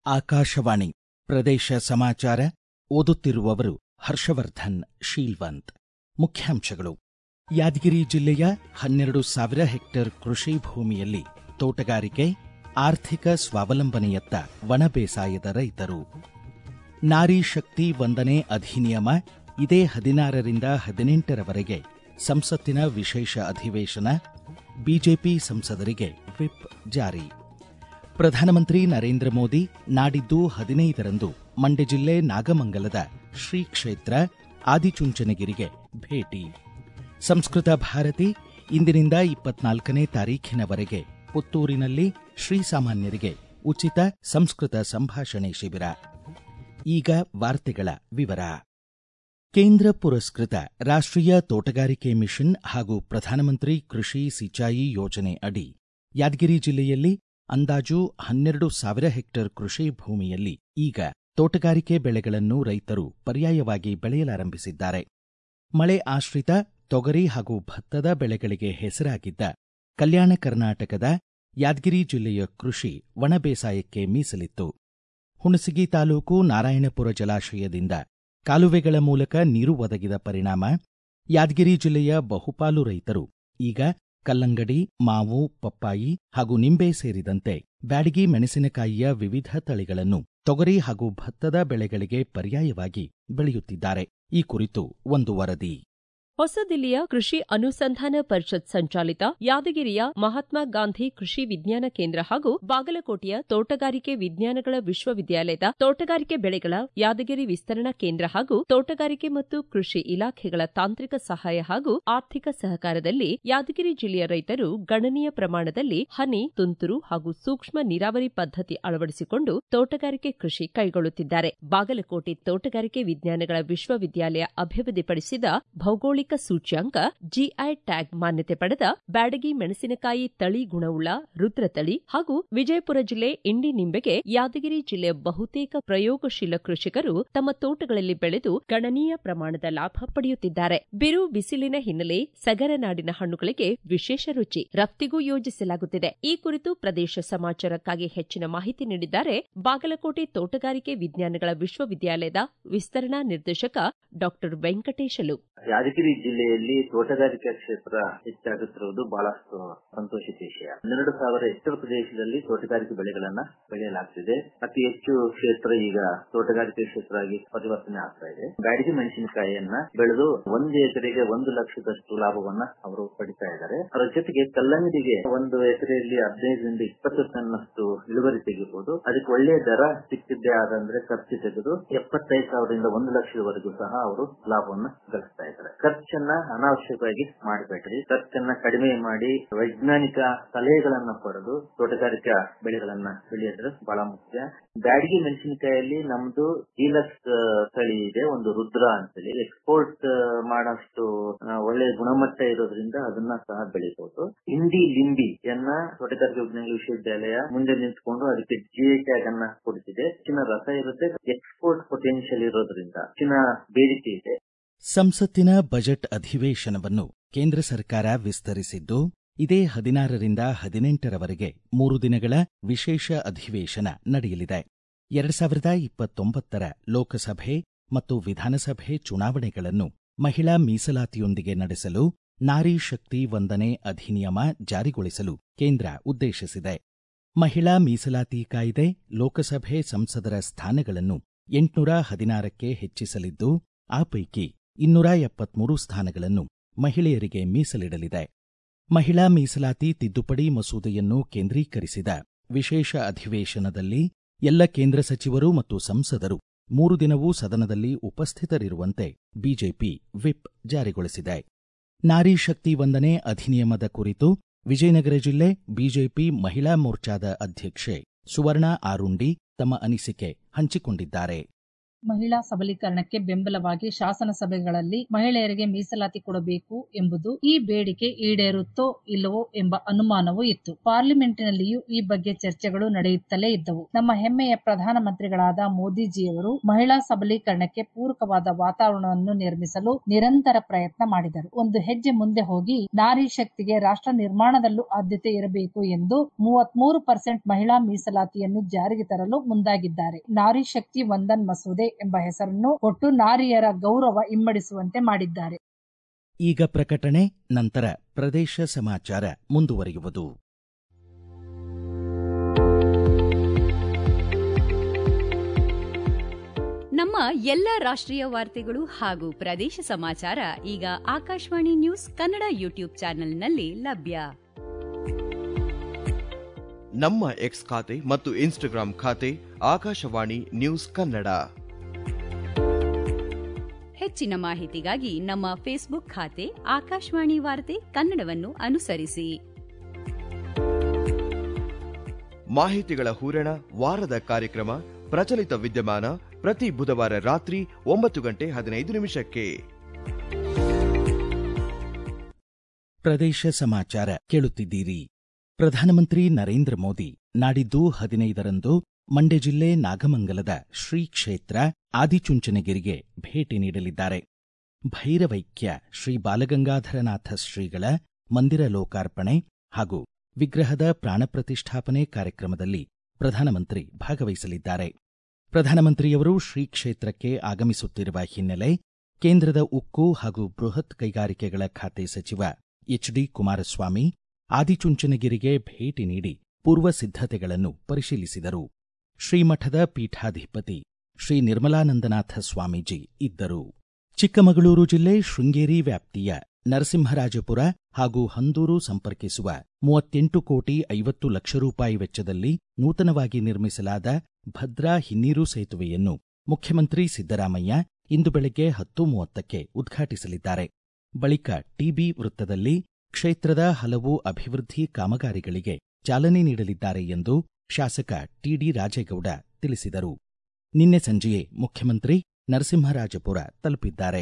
ಆಕಾಶವಾಣಿ ಪ್ರದೇಶ ಸಮಾಚಾರ ಓದುತ್ತಿರುವವರು ಹರ್ಷವರ್ಧನ್ ಶೀಲ್ವಂತ್ ಮುಖ್ಯಾಂಶಗಳು ಯಾದಗಿರಿ ಜಿಲ್ಲೆಯ ಹನ್ನೆರಡು ಸಾವಿರ ಹೆಕ್ಟೇರ್ ಕೃಷಿ ಭೂಮಿಯಲ್ಲಿ ತೋಟಗಾರಿಕೆ ಆರ್ಥಿಕ ಸ್ವಾವಲಂಬನೆಯತ್ತ ಒಣ ಬೇಸಾಯದ ರೈತರು ನಾರಿ ಶಕ್ತಿ ವಂದನೆ ಅಧಿನಿಯಮ ಇದೇ ಹದಿನಾರರಿಂದ ಹದಿನೆಂಟರವರೆಗೆ ಸಂಸತ್ತಿನ ವಿಶೇಷ ಅಧಿವೇಶನ ಬಿಜೆಪಿ ಸಂಸದರಿಗೆ ವಿಪ್ ಜಾರಿ ಪ್ರಧಾನಮಂತ್ರಿ ನರೇಂದ್ರ ಮೋದಿ ನಾಡಿದ್ದು ಹದಿನೈದರಂದು ಮಂಡ್ಯ ಜಿಲ್ಲೆ ನಾಗಮಂಗಲದ ಶ್ರೀ ಕ್ಷೇತ್ರ ಆದಿಚುಂಚನಗಿರಿಗೆ ಭೇಟಿ ಸಂಸ್ಕೃತ ಭಾರತಿ ಇಂದಿನಿಂದ ಇಪ್ಪತ್ನಾಲ್ಕನೇ ತಾರೀಖಿನವರೆಗೆ ಪುತ್ತೂರಿನಲ್ಲಿ ಶ್ರೀಸಾಮಾನ್ಯರಿಗೆ ಉಚಿತ ಸಂಸ್ಕೃತ ಸಂಭಾಷಣೆ ಶಿಬಿರ ಈಗ ವಾರ್ತೆಗಳ ವಿವರ ಕೇಂದ್ರ ಪುರಸ್ಕೃತ ರಾಷ್ಟ್ರೀಯ ತೋಟಗಾರಿಕೆ ಮಿಷನ್ ಹಾಗೂ ಪ್ರಧಾನಮಂತ್ರಿ ಕೃಷಿ ಸಿಂಚಾಯಿ ಯೋಜನೆ ಅಡಿ ಯಾದಗಿರಿ ಜಿಲ್ಲೆಯಲ್ಲಿ ಅಂದಾಜು ಹನ್ನೆರಡು ಸಾವಿರ ಹೆಕ್ಟೇರ್ ಕೃಷಿ ಭೂಮಿಯಲ್ಲಿ ಈಗ ತೋಟಗಾರಿಕೆ ಬೆಳೆಗಳನ್ನು ರೈತರು ಪರ್ಯಾಯವಾಗಿ ಬೆಳೆಯಲಾರಂಭಿಸಿದ್ದಾರೆ ಮಳೆ ಆಶ್ರಿತ ತೊಗರಿ ಹಾಗೂ ಭತ್ತದ ಬೆಳೆಗಳಿಗೆ ಹೆಸರಾಗಿದ್ದ ಕಲ್ಯಾಣ ಕರ್ನಾಟಕದ ಯಾದಗಿರಿ ಜಿಲ್ಲೆಯ ಕೃಷಿ ಒಣ ಬೇಸಾಯಕ್ಕೆ ಮೀಸಲಿತ್ತು ಹುಣಸಗಿ ತಾಲೂಕು ನಾರಾಯಣಪುರ ಜಲಾಶಯದಿಂದ ಕಾಲುವೆಗಳ ಮೂಲಕ ನೀರು ಒದಗಿದ ಪರಿಣಾಮ ಯಾದಗಿರಿ ಜಿಲ್ಲೆಯ ಬಹುಪಾಲು ರೈತರು ಈಗ ಕಲ್ಲಂಗಡಿ ಮಾವು ಪಪ್ಪಾಯಿ ಹಾಗೂ ನಿಂಬೆ ಸೇರಿದಂತೆ ಬ್ಯಾಡಗಿ ಮೆಣಸಿನಕಾಯಿಯ ವಿವಿಧ ತಳಿಗಳನ್ನು ತೊಗರಿ ಹಾಗೂ ಭತ್ತದ ಬೆಳೆಗಳಿಗೆ ಪರ್ಯಾಯವಾಗಿ ಬೆಳೆಯುತ್ತಿದ್ದಾರೆ ಈ ಕುರಿತು ಒಂದು ವರದಿ ಹೊಸದಿಲ್ಲಿಯ ಕೃಷಿ ಅನುಸಂಧಾನ ಪರಿಷತ್ ಸಂಚಾಲಿತ ಯಾದಗಿರಿಯ ಮಹಾತ್ಮ ಗಾಂಧಿ ಕೃಷಿ ವಿಜ್ಞಾನ ಕೇಂದ್ರ ಹಾಗೂ ಬಾಗಲಕೋಟೆಯ ತೋಟಗಾರಿಕೆ ವಿಜ್ಞಾನಗಳ ವಿಶ್ವವಿದ್ಯಾಲಯದ ತೋಟಗಾರಿಕೆ ಬೆಳೆಗಳ ಯಾದಗಿರಿ ವಿಸ್ತರಣಾ ಕೇಂದ್ರ ಹಾಗೂ ತೋಟಗಾರಿಕೆ ಮತ್ತು ಕೃಷಿ ಇಲಾಖೆಗಳ ತಾಂತ್ರಿಕ ಸಹಾಯ ಹಾಗೂ ಆರ್ಥಿಕ ಸಹಕಾರದಲ್ಲಿ ಯಾದಗಿರಿ ಜಿಲ್ಲೆಯ ರೈತರು ಗಣನೀಯ ಪ್ರಮಾಣದಲ್ಲಿ ಹನಿ ತುಂತುರು ಹಾಗೂ ಸೂಕ್ಷ್ಮ ನೀರಾವರಿ ಪದ್ಧತಿ ಅಳವಡಿಸಿಕೊಂಡು ತೋಟಗಾರಿಕೆ ಕೃಷಿ ಕೈಗೊಳ್ಳುತ್ತಿದ್ದಾರೆ ಬಾಗಲಕೋಟೆ ತೋಟಗಾರಿಕೆ ವಿಜ್ಞಾನಗಳ ವಿಶ್ವವಿದ್ಯಾಲಯ ಅಭಿವೃದ್ಧಿಪಡಿಸಿದ ಭೌಗೋಳಿಕ ಸೂಚ್ಯಾಂಕ ಜಿಐ ಟ್ಯಾಗ್ ಮಾನ್ಯತೆ ಪಡೆದ ಬ್ಯಾಡಗಿ ಮೆಣಸಿನಕಾಯಿ ತಳಿ ಗುಣವುಳ್ಳ ರುದ್ರ ತಳಿ ಹಾಗೂ ವಿಜಯಪುರ ಜಿಲ್ಲೆ ಇಂಡಿ ನಿಂಬೆಗೆ ಯಾದಗಿರಿ ಜಿಲ್ಲೆಯ ಬಹುತೇಕ ಪ್ರಯೋಗಶೀಲ ಕೃಷಿಕರು ತಮ್ಮ ತೋಟಗಳಲ್ಲಿ ಬೆಳೆದು ಗಣನೀಯ ಪ್ರಮಾಣದ ಲಾಭ ಪಡೆಯುತ್ತಿದ್ದಾರೆ ಬಿರು ಬಿಸಿಲಿನ ಹಿನ್ನೆಲೆ ಸಗರನಾಡಿನ ಹಣ್ಣುಗಳಿಗೆ ವಿಶೇಷ ರುಚಿ ರಫ್ತಿಗೂ ಯೋಜಿಸಲಾಗುತ್ತಿದೆ ಈ ಕುರಿತು ಪ್ರದೇಶ ಸಮಾಚಾರಕ್ಕಾಗಿ ಹೆಚ್ಚಿನ ಮಾಹಿತಿ ನೀಡಿದ್ದಾರೆ ಬಾಗಲಕೋಟೆ ತೋಟಗಾರಿಕೆ ವಿಜ್ಞಾನಗಳ ವಿಶ್ವವಿದ್ಯಾಲಯದ ವಿಸ್ತರಣಾ ನಿರ್ದೇಶಕ ಡಾ ವೆಂಕಟೇಶಲು ಯಾದಗಿರಿ ಜಿಲ್ಲೆಯಲ್ಲಿ ತೋಟಗಾರಿಕಾ ಕ್ಷೇತ್ರ ಹೆಚ್ಚಾಗುತ್ತಿರುವುದು ಬಹಳಷ್ಟು ಸಂತೋಷದ ವಿಷಯ ಹನ್ನೆರಡು ಸಾವಿರ ಹೆಕ್ಟೇರ್ ಪ್ರದೇಶದಲ್ಲಿ ತೋಟಗಾರಿಕೆ ಬೆಳೆಗಳನ್ನ ಬೆಳೆಯಲಾಗ್ತಿದೆ ಅತಿ ಹೆಚ್ಚು ಕ್ಷೇತ್ರ ಈಗ ತೋಟಗಾರಿಕೆ ಕ್ಷೇತ್ರ ಆಗಿ ಪರಿವರ್ತನೆ ಆಗ್ತಾ ಇದೆ ಬ್ಯಾಡಗಿ ಮೆಣಸಿನಕಾಯಿಯನ್ನ ಬೆಳೆದು ಒಂದು ಎಕರೆಗೆ ಒಂದು ಲಕ್ಷದಷ್ಟು ಲಾಭವನ್ನ ಅವರು ಪಡಿತಾ ಇದ್ದಾರೆ ಅದರ ಜೊತೆಗೆ ಕಲ್ಲಂಗಡಿಗೆ ಒಂದು ಎಕರೆಯಲ್ಲಿ ಹದಿನೈದರಿಂದ ಇಪ್ಪತ್ತು ಟನ್ನಷ್ಟು ಇಳುವರಿ ತೆಗಿಬಹುದು ಅದಕ್ಕೆ ಒಳ್ಳೆಯ ದರ ಸಿಕ್ಕಿದ್ದೇ ಆದಂದ್ರೆ ಖರ್ಚು ತೆಗೆದು ಎಪ್ಪತ್ತೈದು ಸಾವಿರದಿಂದ ಒಂದು ಲಕ್ಷದವರೆಗೂ ಸಹ ಅವರು ಲಾಭವನ್ನ ಗಳಿಸ್ತಾ ಇದ್ದಾರೆ ಖರ್ಚನ್ನ ಅನಾವಶ್ಯಕವಾಗಿ ಮಾಡಬೇಡ್ರಿ ಖರ್ಚನ್ನ ಕಡಿಮೆ ಮಾಡಿ ವೈಜ್ಞಾನಿಕ ಸಲಹೆಗಳನ್ನ ಪಡೆದು ತೋಟಗಾರಿಕಾ ಬೆಳೆಗಳನ್ನ ಬೆಳೆಯೋದ್ರೆ ಬಹಳ ಮುಖ್ಯ ಬ್ಯಾಡಗಿ ಮೆಣಸಿನಕಾಯಲ್ಲಿ ನಮ್ದು ಡೀಲಕ್ಸ್ ತಳಿ ಇದೆ ಒಂದು ರುದ್ರ ಅಂತೇಳಿ ಎಕ್ಸ್ಪೋರ್ಟ್ ಮಾಡೋಷ್ಟು ಒಳ್ಳೆ ಗುಣಮಟ್ಟ ಇರೋದ್ರಿಂದ ಅದನ್ನ ಸಹ ಬೆಳಿಬಹುದು ಹಿಂಡಿ ಲಿಂಬಿಯನ್ನ ತೋಟಗಾರಿಕೆ ವಿಜ್ಞಾನ ವಿಶ್ವವಿದ್ಯಾಲಯ ಮುಂದೆ ನಿಂತ್ಕೊಂಡು ಅದಕ್ಕೆ ಜಿಐ ಟ್ಯಾಗ್ ಅನ್ನ ಕೊಡ್ತಿದೆ ಹೆಚ್ಚಿನ ರಸ ಇರುತ್ತೆ ಎಕ್ಸ್ಪೋರ್ಟ್ ಪೊಟೆನ್ಶಿಯಲ್ ಇರೋದ್ರಿಂದ ಹೆಚ್ಚಿನ ಬೇಡಿಕೆ ಇದೆ ಸಂಸತ್ತಿನ ಬಜೆಟ್ ಅಧಿವೇಶನವನ್ನು ಕೇಂದ್ರ ಸರ್ಕಾರ ವಿಸ್ತರಿಸಿದ್ದು ಇದೇ ಹದಿನಾರರಿಂದ ಹದಿನೆಂಟರವರೆಗೆ ಮೂರು ದಿನಗಳ ವಿಶೇಷ ಅಧಿವೇಶನ ನಡೆಯಲಿದೆ ಎರಡ್ ಸಾವಿರದ ಇಪ್ಪತ್ತೊಂಬತ್ತರ ಲೋಕಸಭೆ ಮತ್ತು ವಿಧಾನಸಭೆ ಚುನಾವಣೆಗಳನ್ನು ಮಹಿಳಾ ಮೀಸಲಾತಿಯೊಂದಿಗೆ ನಡೆಸಲು ನಾರಿ ಶಕ್ತಿ ವಂದನೆ ಅಧಿನಿಯಮ ಜಾರಿಗೊಳಿಸಲು ಕೇಂದ್ರ ಉದ್ದೇಶಿಸಿದೆ ಮಹಿಳಾ ಮೀಸಲಾತಿ ಕಾಯ್ದೆ ಲೋಕಸಭೆ ಸಂಸದರ ಸ್ಥಾನಗಳನ್ನು ಎಂಟುನೂರ ಹದಿನಾರಕ್ಕೆ ಹೆಚ್ಚಿಸಲಿದ್ದು ಆ ಪೈಕಿ ಇನ್ನೂರ ಎಪ್ಪತ್ಮೂರು ಸ್ಥಾನಗಳನ್ನು ಮಹಿಳೆಯರಿಗೆ ಮೀಸಲಿಡಲಿದೆ ಮಹಿಳಾ ಮೀಸಲಾತಿ ತಿದ್ದುಪಡಿ ಮಸೂದೆಯನ್ನು ಕೇಂದ್ರೀಕರಿಸಿದ ವಿಶೇಷ ಅಧಿವೇಶನದಲ್ಲಿ ಎಲ್ಲ ಕೇಂದ್ರ ಸಚಿವರು ಮತ್ತು ಸಂಸದರು ಮೂರು ದಿನವೂ ಸದನದಲ್ಲಿ ಉಪಸ್ಥಿತರಿರುವಂತೆ ಬಿಜೆಪಿ ವಿಪ್ ಜಾರಿಗೊಳಿಸಿದೆ ನಾರಿ ಶಕ್ತಿ ವಂದನೆ ಅಧಿನಿಯಮದ ಕುರಿತು ವಿಜಯನಗರ ಜಿಲ್ಲೆ ಬಿಜೆಪಿ ಮಹಿಳಾ ಮೋರ್ಚಾದ ಅಧ್ಯಕ್ಷೆ ಸುವರ್ಣ ಆರುಂಡಿ ತಮ್ಮ ಅನಿಸಿಕೆ ಹಂಚಿಕೊಂಡಿದ್ದಾರೆ ಮಹಿಳಾ ಸಬಲೀಕರಣಕ್ಕೆ ಬೆಂಬಲವಾಗಿ ಶಾಸನಸಭೆಗಳಲ್ಲಿ ಮಹಿಳೆಯರಿಗೆ ಮೀಸಲಾತಿ ಕೊಡಬೇಕು ಎಂಬುದು ಈ ಬೇಡಿಕೆ ಈಡೇರುತ್ತೋ ಇಲ್ಲವೋ ಎಂಬ ಅನುಮಾನವೂ ಇತ್ತು ಪಾರ್ಲಿಮೆಂಟಿನಲ್ಲಿಯೂ ಈ ಬಗ್ಗೆ ಚರ್ಚೆಗಳು ನಡೆಯುತ್ತಲೇ ಇದ್ದವು ನಮ್ಮ ಹೆಮ್ಮೆಯ ಪ್ರಧಾನಮಂತ್ರಿಗಳಾದ ಮೋದಿಜಿಯವರು ಮಹಿಳಾ ಸಬಲೀಕರಣಕ್ಕೆ ಪೂರಕವಾದ ವಾತಾವರಣವನ್ನು ನಿರ್ಮಿಸಲು ನಿರಂತರ ಪ್ರಯತ್ನ ಮಾಡಿದರು ಒಂದು ಹೆಜ್ಜೆ ಮುಂದೆ ಹೋಗಿ ನಾರಿ ಶಕ್ತಿಗೆ ರಾಷ್ಟ್ರ ನಿರ್ಮಾಣದಲ್ಲೂ ಆದ್ಯತೆ ಇರಬೇಕು ಎಂದು ಮೂವತ್ಮೂರು ಪರ್ಸೆಂಟ್ ಮಹಿಳಾ ಮೀಸಲಾತಿಯನ್ನು ಜಾರಿಗೆ ತರಲು ಮುಂದಾಗಿದ್ದಾರೆ ನಾರಿ ಶಕ್ತಿ ವಂದನ್ ಮಸೂದೆ ಎಂಬ ಹೆಸರನ್ನು ಕೊಟ್ಟು ನಾರಿಯರ ಗೌರವ ಇಮ್ಮಡಿಸುವಂತೆ ಮಾಡಿದ್ದಾರೆ ಈಗ ಪ್ರಕಟಣೆ ನಂತರ ಪ್ರದೇಶ ಸಮಾಚಾರ ಮುಂದುವರಿಯುವುದು ನಮ್ಮ ಎಲ್ಲ ರಾಷ್ಟ್ರೀಯ ವಾರ್ತೆಗಳು ಹಾಗೂ ಪ್ರದೇಶ ಸಮಾಚಾರ ಈಗ ಆಕಾಶವಾಣಿ ನ್ಯೂಸ್ ಕನ್ನಡ ಯೂಟ್ಯೂಬ್ ಚಾನೆಲ್ನಲ್ಲಿ ಲಭ್ಯ ನಮ್ಮ ಎಕ್ಸ್ ಖಾತೆ ಮತ್ತು ಇನ್ಸ್ಟಾಗ್ರಾಂ ಖಾತೆ ಆಕಾಶವಾಣಿ ನ್ಯೂಸ್ ಕನ್ನಡ ಹೆಚ್ಚಿನ ಮಾಹಿತಿಗಾಗಿ ನಮ್ಮ ಫೇಸ್ಬುಕ್ ಖಾತೆ ಆಕಾಶವಾಣಿ ವಾರ್ತೆ ಕನ್ನಡವನ್ನು ಅನುಸರಿಸಿ ಮಾಹಿತಿಗಳ ಹೂರಣ ವಾರದ ಕಾರ್ಯಕ್ರಮ ಪ್ರಚಲಿತ ವಿದ್ಯಮಾನ ಪ್ರತಿ ಬುಧವಾರ ರಾತ್ರಿ ಒಂಬತ್ತು ಗಂಟೆ ಹದಿನೈದು ನಿಮಿಷಕ್ಕೆ ಪ್ರದೇಶ ಸಮಾಚಾರ ಕೇಳುತ್ತಿದ್ದೀರಿ ಪ್ರಧಾನಮಂತ್ರಿ ನರೇಂದ್ರ ಮೋದಿ ನಾಡಿದ್ದು ಹದಿನೈದರಂದು ಮಂಡ್ಯ ಜಿಲ್ಲೆ ನಾಗಮಂಗಲದ ಶ್ರೀ ಕ್ಷೇತ್ರ ಆದಿಚುಂಚನಗಿರಿಗೆ ಭೇಟಿ ನೀಡಲಿದ್ದಾರೆ ಭೈರವೈಕ್ಯ ಶ್ರೀ ಬಾಲಗಂಗಾಧರನಾಥ ಶ್ರೀಗಳ ಮಂದಿರ ಲೋಕಾರ್ಪಣೆ ಹಾಗೂ ವಿಗ್ರಹದ ಪ್ರಾಣ ಪ್ರತಿಷ್ಠಾಪನೆ ಕಾರ್ಯಕ್ರಮದಲ್ಲಿ ಪ್ರಧಾನಮಂತ್ರಿ ಭಾಗವಹಿಸಲಿದ್ದಾರೆ ಪ್ರಧಾನಮಂತ್ರಿಯವರು ಶ್ರೀ ಕ್ಷೇತ್ರಕ್ಕೆ ಆಗಮಿಸುತ್ತಿರುವ ಹಿನ್ನೆಲೆ ಕೇಂದ್ರದ ಉಕ್ಕು ಹಾಗೂ ಬೃಹತ್ ಕೈಗಾರಿಕೆಗಳ ಖಾತೆ ಸಚಿವ ಎಚ್ ಡಿ ಕುಮಾರಸ್ವಾಮಿ ಆದಿಚುಂಚನಗಿರಿಗೆ ಭೇಟಿ ನೀಡಿ ಪೂರ್ವ ಸಿದ್ಧತೆಗಳನ್ನು ಪರಿಶೀಲಿಸಿದರು ಶ್ರೀಮಠದ ಪೀಠಾಧಿಪತಿ ಶ್ರೀ ನಿರ್ಮಲಾನಂದನಾಥ ಸ್ವಾಮೀಜಿ ಇದ್ದರು ಚಿಕ್ಕಮಗಳೂರು ಜಿಲ್ಲೆ ಶೃಂಗೇರಿ ವ್ಯಾಪ್ತಿಯ ನರಸಿಂಹರಾಜಪುರ ಹಾಗೂ ಹಂದೂರು ಸಂಪರ್ಕಿಸುವ ಮೂವತ್ತೆಂಟು ಕೋಟಿ ಐವತ್ತು ಲಕ್ಷ ರೂಪಾಯಿ ವೆಚ್ಚದಲ್ಲಿ ನೂತನವಾಗಿ ನಿರ್ಮಿಸಲಾದ ಭದ್ರಾ ಹಿನ್ನೀರು ಸೇತುವೆಯನ್ನು ಮುಖ್ಯಮಂತ್ರಿ ಸಿದ್ದರಾಮಯ್ಯ ಇಂದು ಬೆಳಗ್ಗೆ ಹತ್ತು ಮೂವತ್ತಕ್ಕೆ ಉದ್ಘಾಟಿಸಲಿದ್ದಾರೆ ಬಳಿಕ ಟಿಬಿ ವೃತ್ತದಲ್ಲಿ ಕ್ಷೇತ್ರದ ಹಲವು ಅಭಿವೃದ್ಧಿ ಕಾಮಗಾರಿಗಳಿಗೆ ಚಾಲನೆ ನೀಡಲಿದ್ದಾರೆ ಎಂದು ಶಾಸಕ ಟಿಡಿ ರಾಜೇಗೌಡ ತಿಳಿಸಿದರು ನಿನ್ನೆ ಸಂಜೆಯೇ ಮುಖ್ಯಮಂತ್ರಿ ನರಸಿಂಹರಾಜಪುರ ತಲುಪಿದ್ದಾರೆ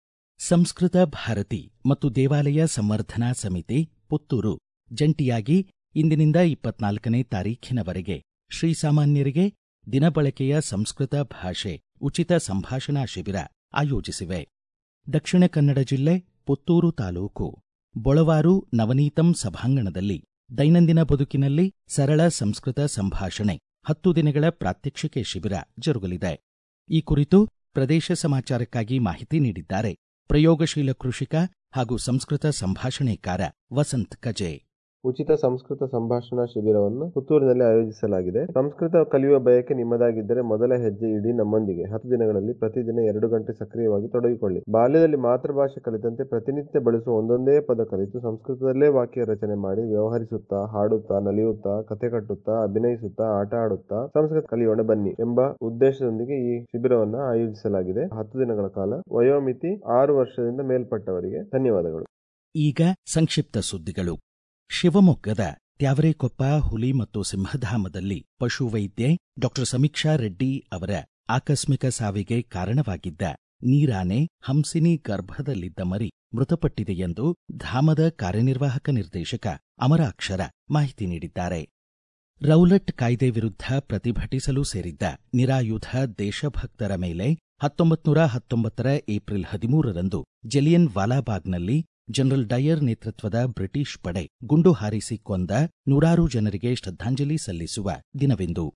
ಸಂಸ್ಕೃತ ಭಾರತಿ ಮತ್ತು ದೇವಾಲಯ ಸಂವರ್ಧನಾ ಸಮಿತಿ ಪುತ್ತೂರು ಜಂಟಿಯಾಗಿ ಇಂದಿನಿಂದ ಇಪ್ಪತ್ನಾಲ್ಕನೇ ತಾರೀಖಿನವರೆಗೆ ಶ್ರೀಸಾಮಾನ್ಯರಿಗೆ ದಿನಬಳಕೆಯ ಸಂಸ್ಕೃತ ಭಾಷೆ ಉಚಿತ ಸಂಭಾಷಣಾ ಶಿಬಿರ ಆಯೋಜಿಸಿವೆ ದಕ್ಷಿಣ ಕನ್ನಡ ಜಿಲ್ಲೆ ಪುತ್ತೂರು ತಾಲೂಕು ಬೊಳವಾರು ನವನೀತಂ ಸಭಾಂಗಣದಲ್ಲಿ ದೈನಂದಿನ ಬದುಕಿನಲ್ಲಿ ಸರಳ ಸಂಸ್ಕೃತ ಸಂಭಾಷಣೆ ಹತ್ತು ದಿನಗಳ ಪ್ರಾತ್ಯಕ್ಷಿಕೆ ಶಿಬಿರ ಜರುಗಲಿದೆ ಈ ಕುರಿತು ಪ್ರದೇಶ ಸಮಾಚಾರಕ್ಕಾಗಿ ಮಾಹಿತಿ ನೀಡಿದ್ದಾರೆ ಪ್ರಯೋಗಶೀಲ ಕೃಷಿಕ ಹಾಗೂ ಸಂಸ್ಕೃತ ಸಂಭಾಷಣೆಕಾರ ವಸಂತ್ ಕಜೆ ಉಚಿತ ಸಂಸ್ಕೃತ ಸಂಭಾಷಣಾ ಶಿಬಿರವನ್ನು ಪುತ್ತೂರಿನಲ್ಲಿ ಆಯೋಜಿಸಲಾಗಿದೆ ಸಂಸ್ಕೃತ ಕಲಿಯುವ ಬಯಕೆ ನಿಮ್ಮದಾಗಿದ್ದರೆ ಮೊದಲ ಹೆಜ್ಜೆ ಇಡೀ ನಮ್ಮೊಂದಿಗೆ ಹತ್ತು ದಿನಗಳಲ್ಲಿ ಪ್ರತಿದಿನ ಎರಡು ಗಂಟೆ ಸಕ್ರಿಯವಾಗಿ ತೊಡಗಿಕೊಳ್ಳಿ ಬಾಲ್ಯದಲ್ಲಿ ಮಾತೃಭಾಷೆ ಕಲಿತಂತೆ ಪ್ರತಿನಿತ್ಯ ಬಳಸುವ ಒಂದೊಂದೇ ಪದ ಕಲಿತು ಸಂಸ್ಕೃತದಲ್ಲೇ ವಾಕ್ಯ ರಚನೆ ಮಾಡಿ ವ್ಯವಹರಿಸುತ್ತಾ ಹಾಡುತ್ತಾ ನಲಿಯುತ್ತಾ ಕತೆ ಕಟ್ಟುತ್ತಾ ಅಭಿನಯಿಸುತ್ತಾ ಆಟ ಆಡುತ್ತಾ ಸಂಸ್ಕೃತ ಕಲಿಯೋಣ ಬನ್ನಿ ಎಂಬ ಉದ್ದೇಶದೊಂದಿಗೆ ಈ ಶಿಬಿರವನ್ನು ಆಯೋಜಿಸಲಾಗಿದೆ ಹತ್ತು ದಿನಗಳ ಕಾಲ ವಯೋಮಿತಿ ಆರು ವರ್ಷದಿಂದ ಮೇಲ್ಪಟ್ಟವರಿಗೆ ಧನ್ಯವಾದಗಳು ಈಗ ಸಂಕ್ಷಿಪ್ತ ಸುದ್ದಿಗಳು ಶಿವಮೊಗ್ಗದ ತ್ಯಾವರೆಕೊಪ್ಪ ಹುಲಿ ಮತ್ತು ಸಿಂಹಧಾಮದಲ್ಲಿ ಪಶುವೈದ್ಯೆ ಡಾಕ್ಟರ್ ಸಮೀಕ್ಷಾ ರೆಡ್ಡಿ ಅವರ ಆಕಸ್ಮಿಕ ಸಾವಿಗೆ ಕಾರಣವಾಗಿದ್ದ ನೀರಾನೆ ಹಂಸಿನಿ ಗರ್ಭದಲ್ಲಿದ್ದ ಮರಿ ಮೃತಪಟ್ಟಿದೆ ಎಂದು ಧಾಮದ ಕಾರ್ಯನಿರ್ವಾಹಕ ನಿರ್ದೇಶಕ ಅಮರಾಕ್ಷರ ಮಾಹಿತಿ ನೀಡಿದ್ದಾರೆ ರೌಲಟ್ ಕಾಯ್ದೆ ವಿರುದ್ಧ ಪ್ರತಿಭಟಿಸಲು ಸೇರಿದ್ದ ನಿರಾಯುಧ ದೇಶಭಕ್ತರ ಮೇಲೆ ಹತ್ತೊಂಬತ್ತು ನೂರ ಹತ್ತೊಂಬತ್ತರ ಏಪ್ರಿಲ್ ಹದಿಮೂರರಂದು ಜಲಿಯನ್ ವಾಲಾಬಾಗ್ನಲ್ಲಿ ಜನರಲ್ ಡಯರ್ ನೇತೃತ್ವದ ಬ್ರಿಟಿಷ್ ಪಡೆ ಗುಂಡು ಹಾರಿಸಿ ಕೊಂದ ನೂರಾರು ಜನರಿಗೆ ಶ್ರದ್ಧಾಂಜಲಿ ಸಲ್ಲಿಸುವ ದಿನವೆಂದು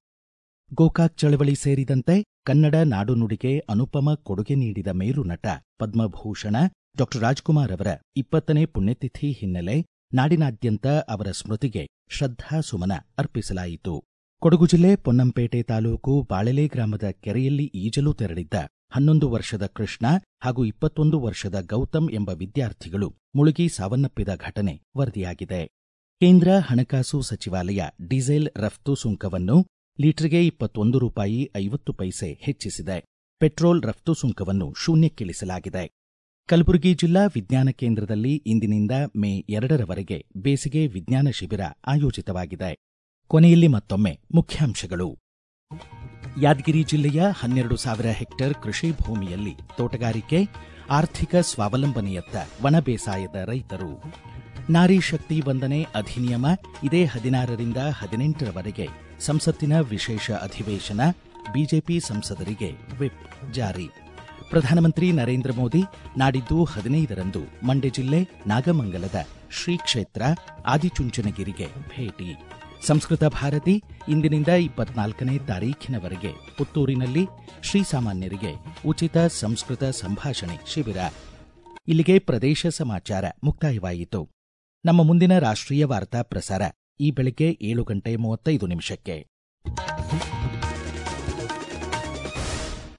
ಗೋಕಾಕ್ ಚಳವಳಿ ಸೇರಿದಂತೆ ಕನ್ನಡ ನಾಡುನುಡಿಗೆ ಅನುಪಮ ಕೊಡುಗೆ ನೀಡಿದ ಮೇರು ನಟ ಪದ್ಮಭೂಷಣ ಡಾಕ್ಟರ್ ರಾಜ್ಕುಮಾರ್ ಅವರ ಇಪ್ಪತ್ತನೇ ಪುಣ್ಯತಿಥಿ ಹಿನ್ನೆಲೆ ನಾಡಿನಾದ್ಯಂತ ಅವರ ಸ್ಮೃತಿಗೆ ಶ್ರದ್ಧಾಸುಮನ ಅರ್ಪಿಸಲಾಯಿತು ಕೊಡಗು ಜಿಲ್ಲೆ ಪೊನ್ನಂಪೇಟೆ ತಾಲೂಕು ಬಾಳೆಲೆ ಗ್ರಾಮದ ಕೆರೆಯಲ್ಲಿ ಈಜಲು ತೆರಳಿದ್ದ ಹನ್ನೊಂದು ವರ್ಷದ ಕೃಷ್ಣ ಹಾಗೂ ಇಪ್ಪತ್ತೊಂದು ವರ್ಷದ ಗೌತಮ್ ಎಂಬ ವಿದ್ಯಾರ್ಥಿಗಳು ಮುಳುಗಿ ಸಾವನ್ನಪ್ಪಿದ ಘಟನೆ ವರದಿಯಾಗಿದೆ ಕೇಂದ್ರ ಹಣಕಾಸು ಸಚಿವಾಲಯ ಡೀಸೆಲ್ ರಫ್ತು ಸುಂಕವನ್ನು ಲೀಟರ್ಗೆ ಇಪ್ಪತ್ತೊಂದು ರೂಪಾಯಿ ಐವತ್ತು ಪೈಸೆ ಹೆಚ್ಚಿಸಿದೆ ಪೆಟ್ರೋಲ್ ರಫ್ತು ಸುಂಕವನ್ನು ಶೂನ್ಯಕ್ಕಿಳಿಸಲಾಗಿದೆ ಕಲಬುರಗಿ ಜಿಲ್ಲಾ ವಿಜ್ಞಾನ ಕೇಂದ್ರದಲ್ಲಿ ಇಂದಿನಿಂದ ಮೇ ಎರಡರವರೆಗೆ ಬೇಸಿಗೆ ವಿಜ್ಞಾನ ಶಿಬಿರ ಆಯೋಜಿತವಾಗಿದೆ ಕೊನೆಯಲ್ಲಿ ಮತ್ತೊಮ್ಮೆ ಮುಖ್ಯಾಂಶಗಳು ಯಾದಗಿರಿ ಜಿಲ್ಲೆಯ ಹನ್ನೆರಡು ಸಾವಿರ ಹೆಕ್ಟೇರ್ ಕೃಷಿ ಭೂಮಿಯಲ್ಲಿ ತೋಟಗಾರಿಕೆ ಆರ್ಥಿಕ ಸ್ವಾವಲಂಬನೆಯತ್ತ ವನ ಬೇಸಾಯದ ರೈತರು ನಾರಿ ಶಕ್ತಿ ವಂದನೆ ಅಧಿನಿಯಮ ಇದೇ ಹದಿನಾರರಿಂದ ಹದಿನೆಂಟರವರೆಗೆ ಸಂಸತ್ತಿನ ವಿಶೇಷ ಅಧಿವೇಶನ ಬಿಜೆಪಿ ಸಂಸದರಿಗೆ ವಿಪ್ ಜಾರಿ ಪ್ರಧಾನಮಂತ್ರಿ ನರೇಂದ್ರ ಮೋದಿ ನಾಡಿದ್ದು ಹದಿನೈದರಂದು ಮಂಡ್ಯ ಜಿಲ್ಲೆ ನಾಗಮಂಗಲದ ಶ್ರೀ ಕ್ಷೇತ್ರ ಆದಿಚುಂಚನಗಿರಿಗೆ ಭೇಟಿ ಸಂಸ್ಕೃತ ಭಾರತಿ ಇಂದಿನಿಂದ ಇಪ್ಪತ್ನಾಲ್ಕನೇ ತಾರೀಖಿನವರೆಗೆ ಪುತ್ತೂರಿನಲ್ಲಿ ಶ್ರೀಸಾಮಾನ್ಯರಿಗೆ ಉಚಿತ ಸಂಸ್ಕೃತ ಸಂಭಾಷಣೆ ಶಿಬಿರ ಇಲ್ಲಿಗೆ ಪ್ರದೇಶ ಸಮಾಚಾರ ಮುಕ್ತಾಯವಾಯಿತು ನಮ್ಮ ಮುಂದಿನ ರಾಷ್ಟ್ರೀಯ ವಾರ್ತಾ ಪ್ರಸಾರ ಈ ಬೆಳಗ್ಗೆ ಏಳು ಗಂಟೆ ಮೂವತ್ತೈದು ನಿಮಿಷಕ್ಕೆ